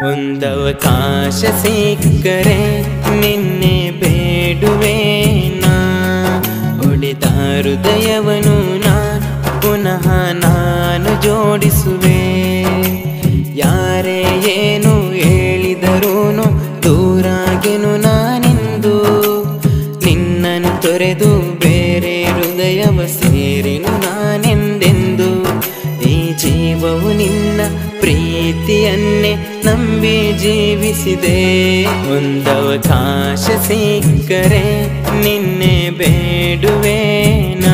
ಒಂದವಕಾಶ ಸಿಕ್ಕರೆ ನಿನ್ನೆ ಬೇಡುವೆ ನಾ ಒಡೆದ ಹೃದಯವನು ನಾ ಪುನಃ ನಾನು ಜೋಡಿಸುವೆ ಯಾರೇ ಏನು ಹೇಳಿದರೂನು ದೂರಾಗೆನು ನಾನಿಂದು ನಿನ್ನನ್ನು ತೊರೆದು ಬೇರೆ ಹೃದಯವ ಸೇರಿನು ನಾನೆಂದೆಂದು ಈ ಜೀವವು ನಿನ್ನ ಪ್ರೀತಿಯನ್ನೇ ನಂಬಿ ಜೀವಿಸಿದೆ ಒಂದವಕಾಶ ಸಿಕ್ಕರೆ ನಿನ್ನೆ ಬೇಡುವೆ ನಾ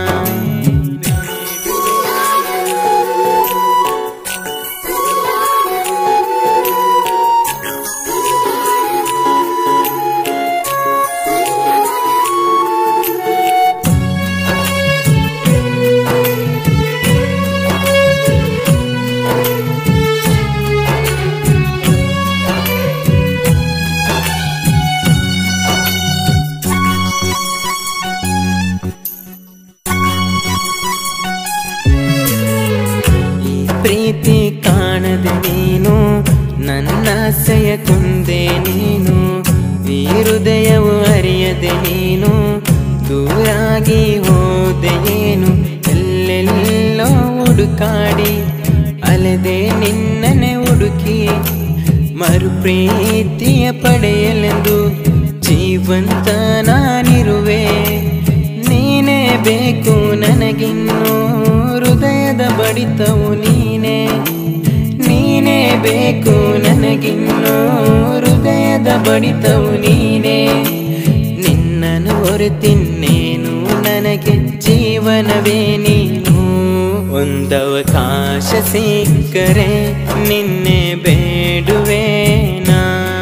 ಈ ಪ್ರೀತಿ ಕಾಣದೆ ನೀನು ನನ್ನ ಆಸೆಯ ಕೊಂದೆ ನೀನು ಈ ಹೃದಯವು ಅರಿಯದೆ ನೀನು ದೂರಾಗಿ ಹೋದೆ ಏನು ಎಲ್ಲೆಲ್ಲೋ ಹುಡುಕಾಡಿ ಅಲೆದೆ ನಿನ್ನನೆ ಹುಡುಕಿ ಮರು ಪ್ರೀತಿಯ ಪಡೆಯಲೆಂದು ಜೀವಂತ ನಾನಿರುವೆ ನೀನೇ ಬೇಕು ನನಗಿನ್ನೂ ಹೃದಯದ ಬಡಿತವು ನೀನೇ ನೀನೇ ಬೇಕು ನನಗಿನ್ನೂ ಹೃದಯದ ಬಡಿತವು ನೀನೇ ನಿನ್ನನ್ನು ಹೊರತಿನ್ನೇನು ನನಗೆ ಜೀವನವೇ ನೀನು ಒಂದವಕಾಶ ಸಿಕ್ಕರೆ ನಿನ್ನೆ ಬೇಡುವೆ ನಾ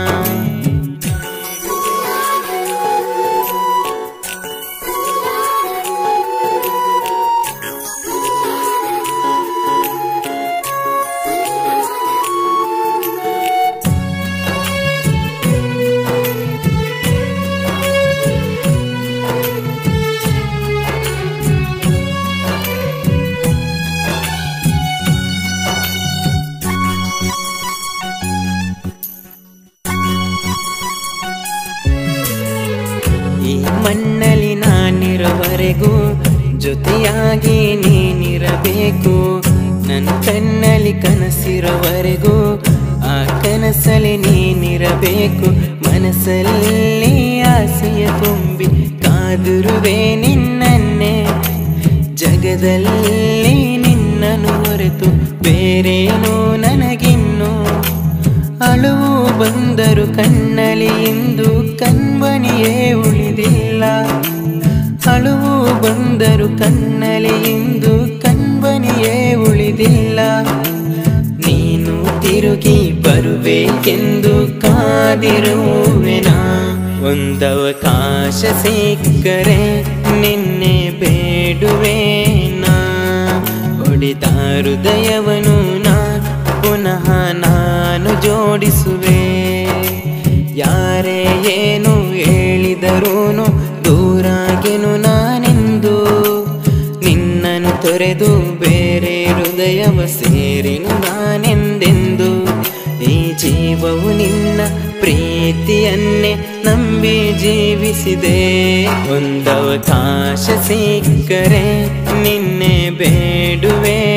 ಈ ಮಣ್ಣಲ್ಲಿ ನಾನಿರೋವರೆಗೂ ಜೊತೆಯಾಗಿ ನೀನಿರಬೇಕು ನನ್ನ ಕಣ್ಣಲ್ಲಿ ಕನಸಿರೋವರೆಗೂ ಆ ಕನಸಲ್ಲಿ ನೀನಿರಬೇಕು ಮನಸ್ಸಲ್ಲಿ ಆಸೆಯ ತುಂಬಿ ಕಾದಿರುವೆ ನಿನ್ನನ್ನೇ ಜಗದಲ್ಲಿ ನಿನ್ನನ್ನು ಹೊರತು ಬೇರೇನೋ ನನಗಿನ್ನು ಅಳುವು ಬಂದರು ಕಣ್ಣಲ್ಲಿ ಇಂದು ಕಣ್ಮಣಿಯೇ ಉಳಿದಿಲ್ಲ ಅಳುವು ಬಂದರು ಕಣ್ಣಲ್ಲಿ ಇಂದು ಕಣ್ಮಣಿಯೇ ಉಳಿದಿಲ್ಲ ನೀನು ತಿರುಗಿ ಬರುಬೇಕೆಂದು ಕಾದಿರುವೆನಾ ಒಂದವಕಾಶ ಸಿಕ್ಕರೆ ನಿನ್ನೆ ಬೇಡುವೆ ನಾ ಒಡೆದ ಹೃದಯವನು ನಾ ಪುನಃ ನಾನು ಜೋಡಿಸುವೆ ಯಾರೇ ಏನು ಹೇಳಿದರೂನು ದೂರಾಗೆನು ನಾನೆಂದು ನಿನ್ನನ್ನು ತೊರೆದು ಬೇರೆ ಹೃದಯವ ಸೇರಿನು ನಾನೆಂದೆಂದು ಈ ಜೀವವು ನಿನ್ನ ಪ್ರೀತಿಯನ್ನೇ ನಂಬಿ ಜೀವಿಸಿದೆ ಒಂದವಕಾಶ ಸಿಕ್ಕರೆ ನಿನ್ನೆ ಬೇಡುವೆ